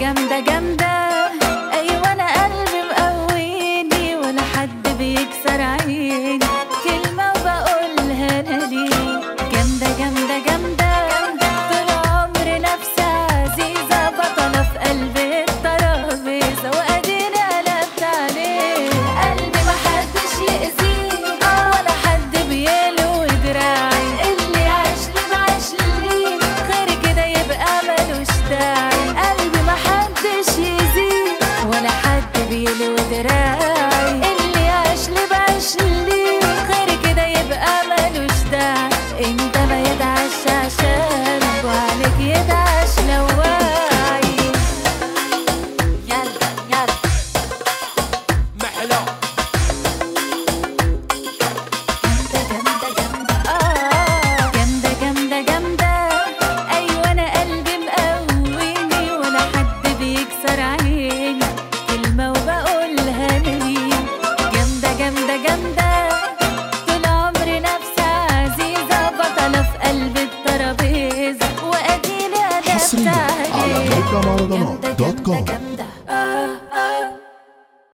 جامدة جامدة أيوة أنا قلبي مقويني ولا حد بيكسر عيني كلمة وبقولها أنا ليه جامدة جامدة جامدة طول عمري نفسي عزيزة بطلة في قلب الترابيزة وأديني قلبت عليه قلبي محدش يأذيه ولا حد بيلوي دراعي اللي عاش لي معاش لي غير كده يبقى ملوش داعي قلبي محدش يأذيه ولا حد بيلوي دراعي اللي عاش لي بعاش لي غير كده يبقى ملوش داعي انت ما يدعش عشان وعليك يدعش لو واعي يلا يلا محلى جامدة جامدة آه جامدة جامدة جامدة أيوة أنا قلبي مقويني ولا حد بيكسر عيني كلمة وبقولها ليه جامدة جامدة جامدة طول عمري نفسي عزيزة بطلة في قلب الترابيزة وأديني قلبت حصرياً على عليه موقع مهرجانات جامدة دوت كوم. جامدة